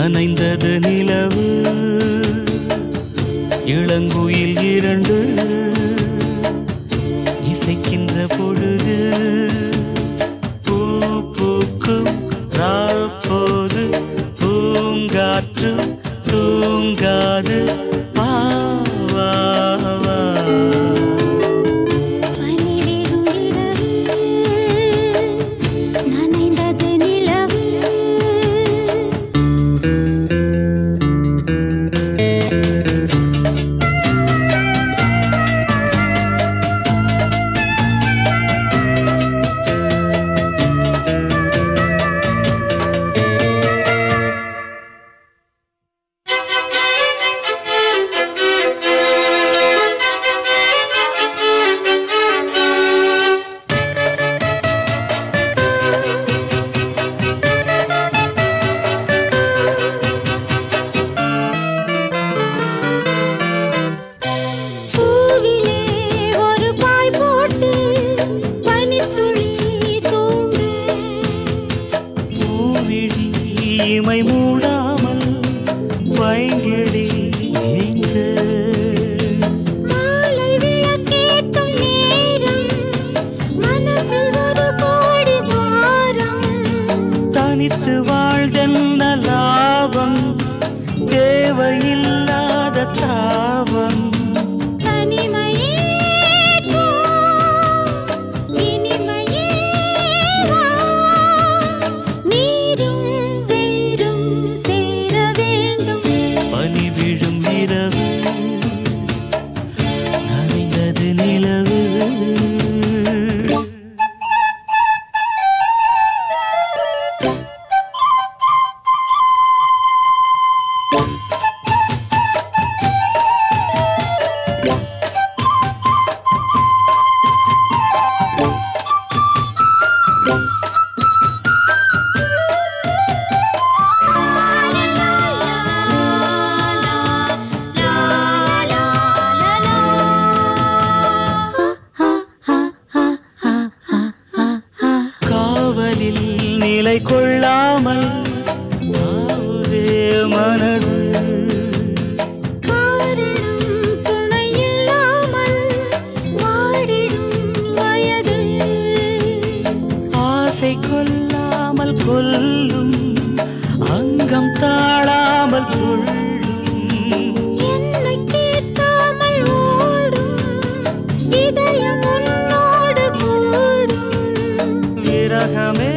நனைந்தது நிலவு இளங்குயில் இரண்டு இசைக்கின்ற பொழுது பூ பூக்கும் ராப்போது பூங்காற்று தூங்காது வா, வா, வா. பனிவிடும் இரவு நனைந்தது நிலவு பூவிலே ஒரு பாய் போட்டு பனித்துளி தூங்கு பூவிழி இமை மூடாமல் பைங்கிழி ஏங்க மாலை விளக்கேற்றும் நேரம் மனசில் ஒரு கோடி பாரம் தனித்து வாழ்தென்ன லாபம் தேவையில்லாத தாபம் தனிமையே போ, இனிமையே வா. நீரும் வேரும் சேர வேண்டும் பனி விழும் இரவு நனைந்தது நிலவு காவலில் நிலை கொள்ளாமல் ஆவுதே மனது காரணம் துணையில்லாமல் வாடிடும் வயது ஆசை கொல்லாமல் கொல்லும் அங்கம் தாழாமல் கொள்ளும் என்னை கேட்காமல் ஓடும் இதயம் உன்னோடு கூடும் விரகமே